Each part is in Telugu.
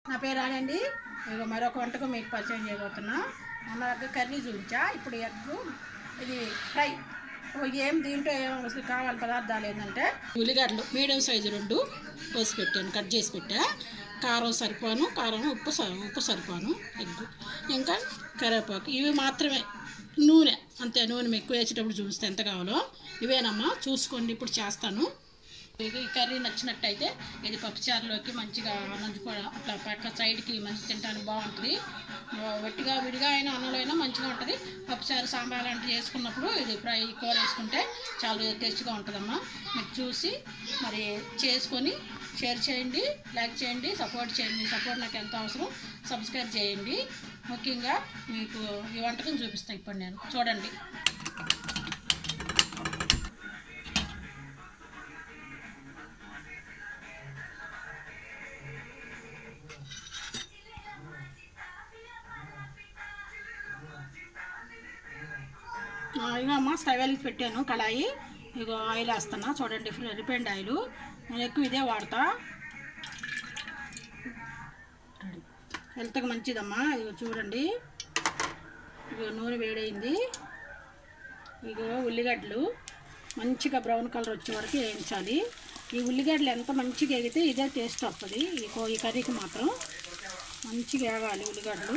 నా పేరు రానండి ఇక మరొక వంటకం మీకు పరిచయం చేయబోతున్నా మన దగ్గర కర్రీ చూపించా ఇప్పుడు ఎగ్ ఇది ఫ్రై ఓ ఏం దీంట్లో ఏం అసలు కావాలి పదార్థాలు ఏంటంటే ఉల్లిగడ్డలు మీడియం సైజు రెండు కోసి పెట్టాను కట్ చేసి పెట్టా కారం సరిపోను కారం ఉప్పు స- ఉప్పు సరిపోను ఎగ్ ఇంకా కరివేపాకు ఇవి మాత్రమే నూనె అంతే నూనె మీకు ఎక్కువ వేసేటప్పుడు చూపిస్తే ఎంత కావాలో ఇవేనమ్మా చూసుకోండి ఇప్పుడు చేస్తాను మీకు ఈ కర్రీ నచ్చినట్టయితే ఇది పప్పుచారులోకి మంచిగా నంచుకోవడం అట్లా పక్క సైడ్కి మంచి తినడానికి బాగుంటుంది ఆ, వట్టిగా విడిగా అయినా అన్నంలో అయినా మంచిగా ఉంటుంది పప్పుచారు సాంబార్ లాంటివి చేసుకున్నప్పుడు ఇది ఫ్రై కూర వేసుకుంటే చాలా టేస్ట్గా ఉంటుందమ్మా మీరు చూసి మరి చేసుకొని షేర్ చేయండి లైక్ చేయండి సపోర్ట్ చేయండి మీ సపోర్ట్ నాకు ఎంత అవసరం సబ్స్క్రైబ్ చేయండి ముఖ్యంగా మీకు ఈ వంటకం చూపిస్తాను ఇప్పుడు నేను చూడండి ఆ, ఇగో అమ్మ స్టవ్ వెలిగి పెట్టాను కళాయి ఇగో ఆయిల్ వేస్తున్నా చూడండి రిపైండ్ ఆయిల్ నేను ఎక్కువ ఇదే వాడతా హెల్త్కి మంచిదమ్మా ఇగో చూడండి ఇగో నూనె వేడైంది ఇగో ఉల్లిగడ్డలు మంచిగా బ్రౌన్ కలర్ వచ్చే వరకు వేయించాలి ఈ ఉల్లిగడ్డలు ఎంత మంచిగా ఎగితే ఇదే టేస్ట్ వస్తుంది ఈ కో- ఈ కర్రీకి మాత్రం మంచిగా వేగాలి ఉల్లిగడ్డలు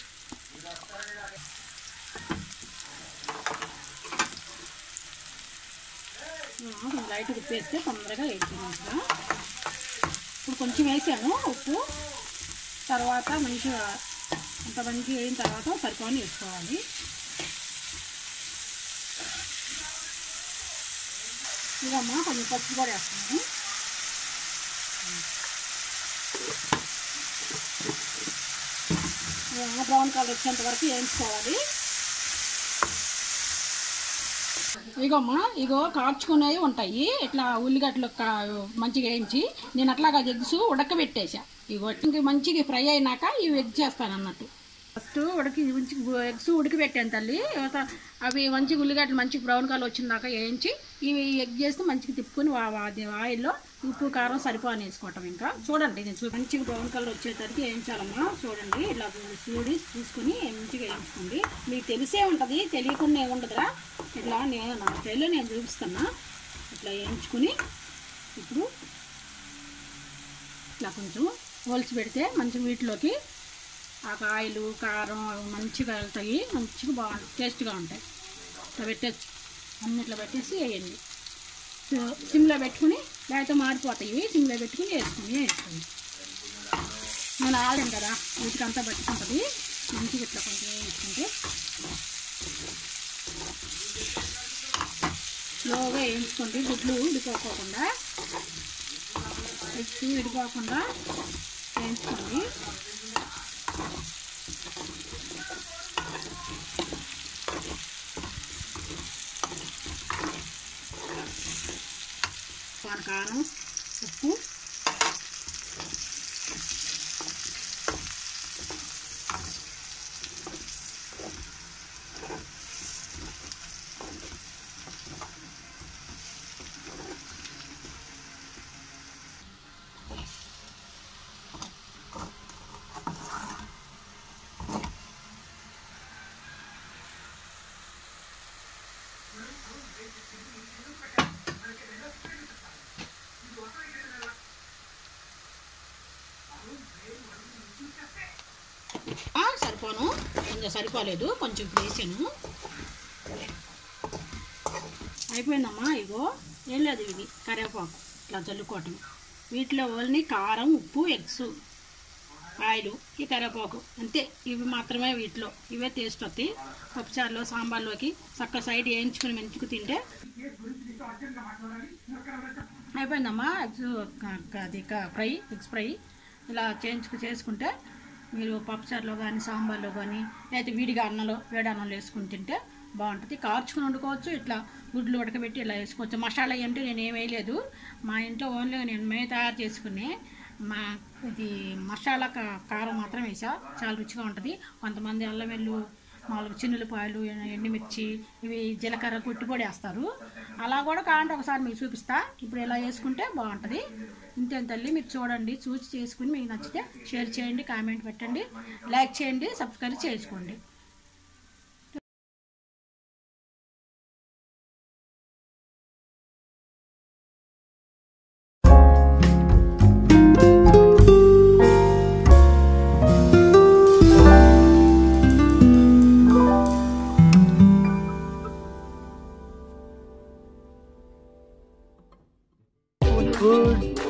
కొంచెం లైట్ ఉప్పు వేస్తే తొందరగా వేస్తుంది మంచిగా ఇప్పుడు కొంచెం వేసాను ఉప్పు తర్వాత మంచిగా అంత మంచిగా అయిన తర్వాత సరిపోని వేసుకోవాలి ఇదమ్మా కొంచెం పసుపు కూడా వేస్తున్నాను ఇదేమో బ్రౌన్ కలర్ వచ్చేంత వరకు వేయించుకోవాలి ఇగోమ్మా ఇగో కాల్చుకునేవి ఉంటాయి ఇట్లా ఉల్లిగడ్డలు కా మంచిగా వేయించి నేను అట్లాగా ఎగ్స్ ఉడకబెట్టేసా ఇగో ఇంక మంచిగా ఫ్రై అయినాక ఇవి ఎగ్ చేస్తాను అన్నట్టు ఫస్ట్ ఉడికి మంచి ఎగ్స్ ఉడికిపెట్టాను తల్లి తర్వాత అవి మంచిగా ఉల్లిగడ్డలు మంచి బ్రౌన్ కలర్ వచ్చిందాక వేయించి ఇవి ఎగ్ చేస్తే మంచిగా తిప్పుకొని వా- వా- అది ఆయిల్లో ఉప్పు కారం సరిపోని వేసుకోవటం ఇంకా చూడండి నేను చూ మంచిగా బ్రౌన్ కలర్ వచ్చేసరికి వేయించాలమ్మా చూడండి ఇలా చూడి చూసుకుని మంచిగా వేయించుకోండి మీకు తెలిసే ఉంటుంది తెలియకుండా ఏముండదురా ఇట్లా నేను నా స్టైల్లో నేను చూపిస్తున్నా ఇట్లా వేయించుకుని ఇప్పుడు ఇట్లా కొంచెం హోల్స్ పెడితే మంచి వీటిలోకి ఆ ఆయిల్ కారం అవి మంచిగా వెళ్తాయి మంచిగా బాగుంటాయి టేస్ట్గా ఉంటాయి ఇట్లా పెట్టేసి అన్నిట్లో పెట్టేసి వేయండి సో సిమ్లో పెట్టుకుని లేకపోతే మాడిపోతాయి ఇవి సిమ్లో పెట్టుకుని వేసుకుని వేసుకోండి నేను ఆడాను కదా వీటికంతా పట్టుకుంటుంది మంచిగా ఇట్లా కొంచెం వేయించుకుంటే స్లోగా వేయించుకోండి గుడ్లు ఉడిపోకోకుండా ఎక్కువ విడిపోకుండా వేయించుకోండి కారం కారం ఉప్పు ఆ, సరిపోను ఇంకా సరిపోలేదు కొంచెం ఇప్పుడు వేసాను అయిపోయిందమ్మా ఇగో ఏం లేదు ఇవి కరివేపాకు ఇట్లా చల్లుకోవటం వీటిలో ఓన్లీ కారం ఉప్పు ఎగ్స్ ఆయిల్ ఈ కరివేపాకు అంతే ఇవి మాత్రమే వీటిలో ఇవే టేస్ట్ వస్తాయి పప్పుచారులో సాంబార్లోకి చక్క సైడ్ వేయించుకుని మెంచుకు తింటే అయిపోయిందమ్మా ఎగ్స్ క- క- అది క- ఫ్రై ఎగ్స్ ఫ్రై ఇలా చేయించుకు చేసుకుంటే మీరు పప్పుచారులో కానీ సాంబార్లో కానీ లేకపోతే విడిగా అన్నంలో వేడి అన్నంలో వేసుకుని తింటే బాగుంటుంది కార్చుకుని వండుకోవచ్చు ఇట్లా గుడ్లు ఉడకబెట్టి ఇలా వేసుకోవచ్చు మసాలా అంటే నేను ఏం వేయలేదు మా ఇంట్లో ఓన్లీ నేను మేము తయారు చేసుకుని మా ఇది మసాలా కా- కారం మాత్రం వేసా చాలా రుచిగా ఉంటుంది కొంతమంది అల్లం వెల్లు మామూలుగా చిన్నులపాయలు ఎండుమిర్చి ఇవి జీలకర్ర కొట్టిపొడి వేస్తారు అలా కూడా కావాలంటే ఒకసారి మీకు చూపిస్తా ఇప్పుడు ఇలా వేసుకుంటే బాగుంటుంది ఇంతే తల్లి మీరు చూడండి చూసి చేసుకుని మీకు నచ్చితే షేర్ చేయండి కామెంట్ పెట్టండి లైక్ చేయండి సబ్స్క్రైబ్ చేసుకోండి Good